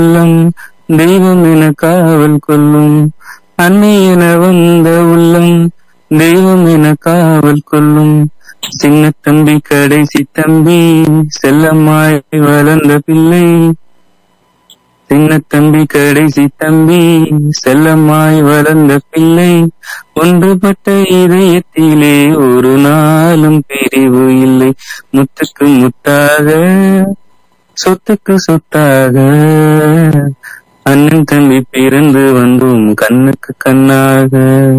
உள்ளம் தெய்வம் என காவல் கொள்ளும் அன்னை என வந்த உள்ளம் தெய்வம் என காவல் கொள்ளும் சின்ன தம்பி கடைசி தம்பி செல்லம்மாய் வளர்ந்த பிள்ளை சின்ன தம்பி கடைசி தம்பி செல்லம்மாய் வளர்ந்த பிள்ளை ஒன்றுபட்ட இதயத்திலே ஒரு நாளும் பிரிவு இல்லை முத்துக்கு முத்தாக சொத்துக்கு சொத்தாக அண்ணன் தம்பி பிறந்து வந்தோம் கண்ணுக்கு கண்ணாக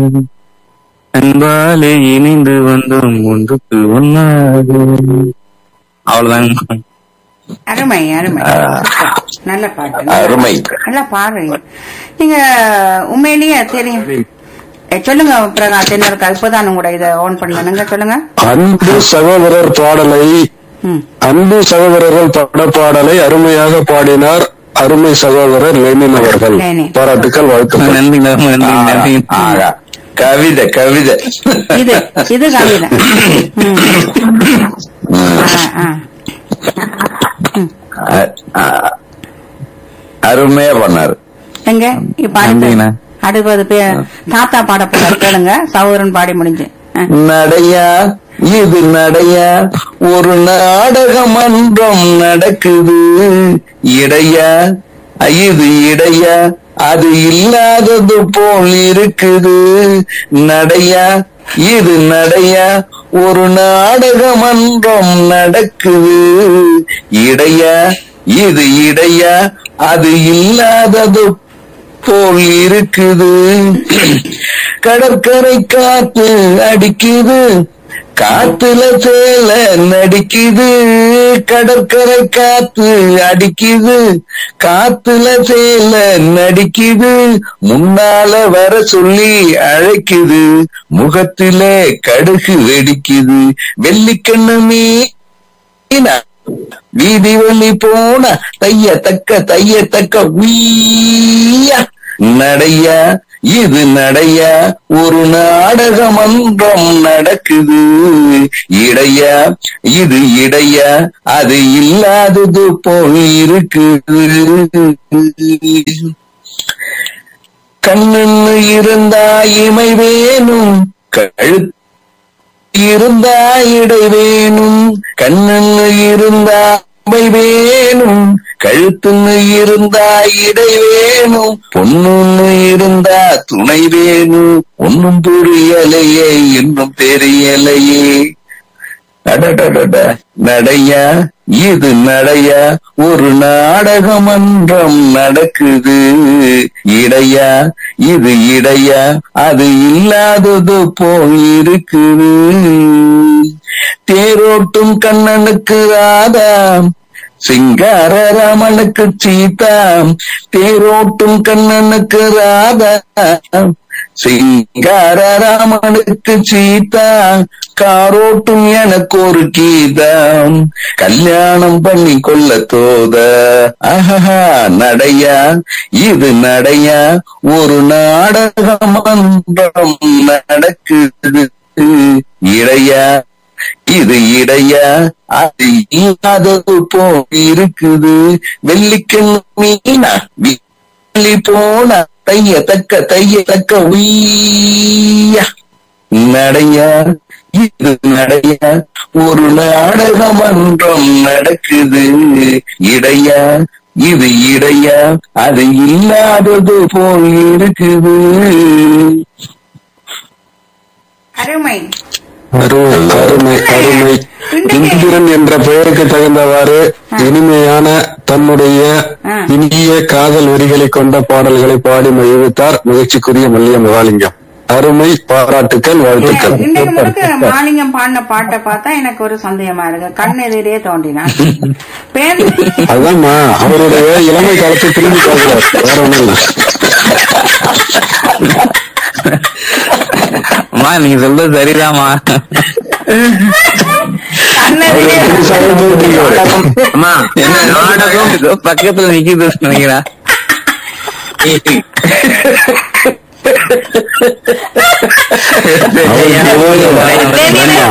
அன்பாலே இணைந்து வந்தோம் ஒன்றுக்கு ஒன்னாக அவ்வளவுதாங்க அருமை அருமை நல்ல பாட்டு அருமை நல்லா பாடுறீங்க நீங்க உண்மையிலேயே தெரியும் ஏ, சொல்லுங்க பிரகாஷ் என்ன இருக்கா இப்பதான் உங்களோட இதை ஓன் பண்ணணுங்க சொல்லுங்க அன்பு சகோதரர் பாடலை ம் அன்பு சகோதரர்கள் பட பாடலை அருமையாக பாடினார் அருமை சகோதரர் லெனின் அவர்கள் லெனின். பாராட்டுக்கள் வாழ்த்துக்கள் நன்றி நன்றி நன்றி ஆகா. கவிதை கவிதை இது இது கவிதை ம். ஆ, ஆ. அ- அ- அருமையா பண்ணாரு எங்க இப்ப அடுத்து நன்றிண்ணா. அடுப்பது பே- தாத்தா பாட போறாரு கேளுங்க சௌரன் பாடி முடிஞ்சு ஆ. நடையா இது நடையா ஒரு நாடக மன்றம் நடக்குது இடையா இது இடையா அது இல்லாதது போல் இருக்குது நடையா இது நடையா ஒரு நாடக மன்றம் நடக்குது இடையா இது இடையா அது இல்லாதது போல் இருக்குது கடற்கரை காத்து அடிக்குது காத்துல சேல நடிக்குது கடற்கரை காத்து அடிக்குது காத்துல சேல நடிக்குது முன்னால வர சொல்லி அழைக்குது முகத்திலே கடுகு வெடிக்குது வெள்ளிக்கண்ணு மீனா வீதி வள்ளி போன தைய தக்க தைய தக்க உய்யா நடையா இது நடையா ஒரு நாடக மன்றம் நடக்குது இடையா இது இடையா அது இல்லாதது போல் இருக்குது கண்ணுன்னு இருந்தா இமை வேணும் கழுத்து இருந்தா இடை வேணும் கண்ணுன்னு இருந்தா இமை வேணும் கழுத்துன்னு இருந்தா இடை வேணும் பொண்ணுன்னு இருந்தா துணை வேணும் ஒன்னும் புரியலையே இன்னும் தெரியலையே அடடடட, நடையா இது நடையா ஒரு நாடக மன்றம் நடக்குது இடையா இது இடையா அது இல்லாதது போல் இருக்குது தேரோட்டும் கண்ணனுக்கு ராதா சிங்கார ராமனுக்கு சீதா தேரோட்டும் கண்ணனுக்கு ராதா சிங்கார ராமனுக்கு சீதா காரோட்டும் எனக்கு ஒரு கீதம் கல்யாணம் பண்ணி கொள்ள தோத ஆஹா நடையா இது நடையா ஒரு நாடக மன்றம் நடக்குது இடையா இது இடையா அது இல்லாதது போ இருக்குது வெள்ளிக்கண் மீனா வெள்ளி போனா தைய தக்க தைய தக்க உய்யா நடையா இது நடையா ஒரு நாடக மன்றம் நடக்குது இடையா இது இடையா அது இல்லாதது போல் இருக்குது அருமை அருமை அருமை அருமை இந்திரன் என்ற பெயருக்கு தகுந்தவாறு இனிமையான தன்னுடைய ஆ. இனிய காதல் வரிகளை கொண்ட பாடல்களை பாடி மகிழ்வித்தார் முயற்சிக்குரிய மல்லிய மகாலிங்கம் அருமை பாராட்டுக்கள் வாழ்த்துக்கள் இன்றைக்கு முழுக்க மாலிங்கம் பாடின பாட்டை பார்த்தா எனக்கு ஒரு சந்தேகமா இருக்கு கண் எதிரே தோண்டினான் பேர் அதுதான்மா அவருடைய இளமை காலத்தை திரும்பி பார்க்கிறார் வேற ஒண்ணும் இல்ல அம்மா நீங்க சொல்றது சரிதாம்மா கண் எதிரே புதுசாவே போயிட்டீங்க. அம்மா என்ன நாடகம் ஏதோ பக்கத்துல நிக்குது நினைக்கிறேன்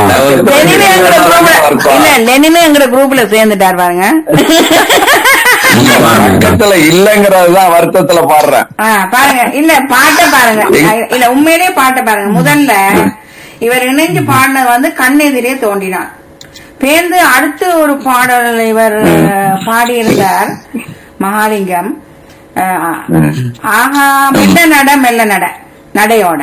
லெனினு எங்கட குரூப்ல இல்ல லெனினு எங்கட குரூப்ல சேர்ந்துட்டார் பாருங்க பக்கத்துல இல்லங்கிறதுதான் வருத்தத்துல பாடுறேன் ஆ, பாருங்க இல்ல பாட்டை பாருங்க இல்ல உண்மையிலேயே பாட்டை பாருங்க முதல்ல இவர் இணைஞ்சு பாடினது வந்து கண்ணெதிரே தோண்டினார் பேர்ந்து அடுத்து ஒரு பாடல் இவர் பாடியிருந்தார் மகாலிங்கம் அஹ், ஆஹா மெல்ல நட மெல்ல நட நடையோட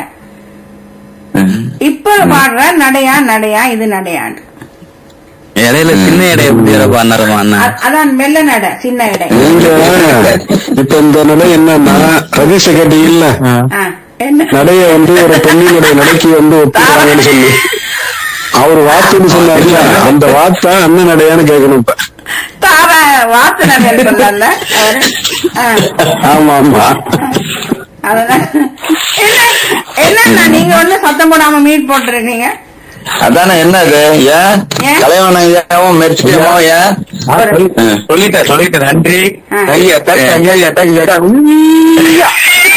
இப்ப பாடுற நடையா நடையா இது நடையாண்டு இடையில சின்ன இடைய எப்படி பண்ணாருமா அண்ணா அ- அதான் மெல்ல நட சின்ன இடை நீங்க இப்ப இந்த நிலை என்னன்னா ரதீஷ கேட்டீங்கல்ல ஆ, என்ன நடைய வந்து ஒரு பெண்ணினுடைய நடைக்கு வந்து ஒப்பிடுறாங்கன்னு சொல்லி அவர் வாத்துன்னு சொன்னார்ல அந்த வார்த்தை அண்ணன் நடையான்னு கேட்கணும் இப்ப தார வாசனை சொன்னார்ல அவரு ஆ. ஆமா ஆமா அதுதான் என்ன என்னண்ணா நீங்க ஒண்ணு சத்தம் போடாம மீட் போட்டுருக்கீங்க அதானே என்னது ஏன் ஏன்? கலைவன ஐயாவும் மெர்ச்சியமோ ஏன் சொல்லிட்டேன் சொல்லிட்டேன் நன்றி ஆ. ஐயா தட்டு, ஐயா, ஐயா, தட்டு, ஐயா. உய்யா.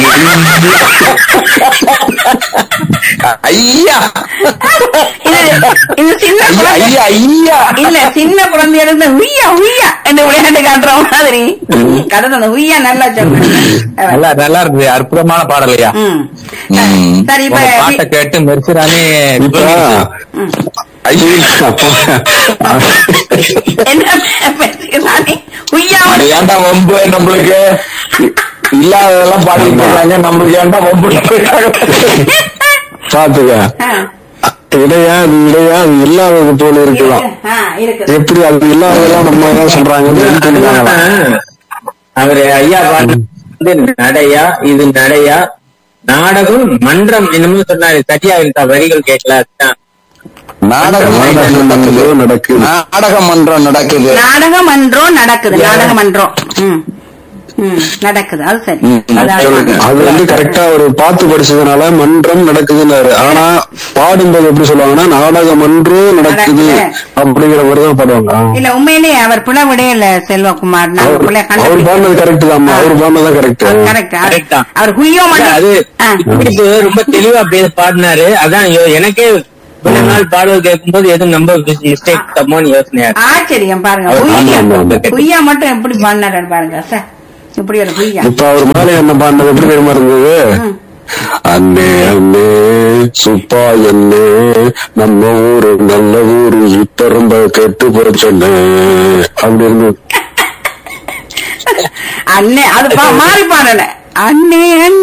ஐயா இது இது சின்ன ஐயா குழந்தை ஐயா ஐயா இல்ல சின்ன குழந்தைய இருந்து உய்யா உய்யா என்று விளையாட்டு காட்டுற மாதிரி கடந்த அந்த உய்யா நல்லா சொல்றேன் நல்லா நல்லா இருக்குது அற்புதமான பாடலையா ம். ம். சரி இப்ப உங்க பாட்டை கேட்டு மெர்சிரானே இப்ப என்ன பேசுகிறானே உய்யா அது ஏன்டா வம்பு நம்மளுக்கு இல்லாததெல்லாம் பாடிட்டு இருக்காங்க நம்மளுக்கு ஏன்டா வம்பு பாத்துக்க இடையா அது இடையா அது இல்லாதது போல இருக்கலாம் ஆ, இருக்குது எப்படி அது இல்லாததெல்லாம் நம்ம ஏதாவது சொல்றாங்கன்னு இது பண்ணிருக்காங்களா? அவரு ஐயா பாட்டு வந்து நடையா இது நடையா நாடகம் மன்றம் என்னமோ சொன்னாரு சரியா இருக்கா வரிகள் கேட்கல அதுதான். நாடகம் நாடகம் நடக்குது நடக்குது நாடகம் மன்றம் நடக்குது நாடகம் மன்றம் நடக்குது நாடகம் மன்றம் ம் ம் நடக்குது அது சரி ம், அதாவது சொல்லுங்க. அது வந்து கரெக்டா ஒரு பார்த்து படிச்சதுனால மன்றம் நடக்குதுன்னாரு ஆனா பாடும்போது எப்படி சொல்லுவாங்கன்னா நாடகம் ஒன்று நடக்குது அப்படிங்கிற மாதிரி தான் பாடுவாங்க இல்ல உண்மையிலேயே அவர் பிள்ளை விடையில செல்வகுமார் நாங்க அவர் பிள்ளை அவர் பாடினது கரெக்ட் தான் அவர் பாடினதான் கரெக்ட் கரெக்ட் Correct தான். அவர் குய்யோ அது மட்டும் இது ரொம்ப தெளிவா பே- பாடினாரு அதான் யோ- எனக்கே கொஞ்ச நாள் பாடல் கேட்கும்போது எதுவும் நம்ம மிஸ்டேக் தம்மோன்னு யோசனையா இருக்கு. ஆச்சரியம் பாருங்க அவர் குய்யா ஆமா, ஆமா. குய்யா மட்டும் எப்படி பாடினாரு பாருங்க சார் இப்படி ஒரு குய்யா இப்ப அவர் மேலே என்ன பாடினது எப்படி தெரியுமா இருந்தது ம். அண்ணே அண்ணே சுப்பா என்னே நம்ம ஊரு நல்ல ஊரு இப்ப ரொம்ப கெட்டு போற சொன்னே அப்படி இருந்தது அண்ணே அது பா- மாறி பாடல அண்ணே அண்ணே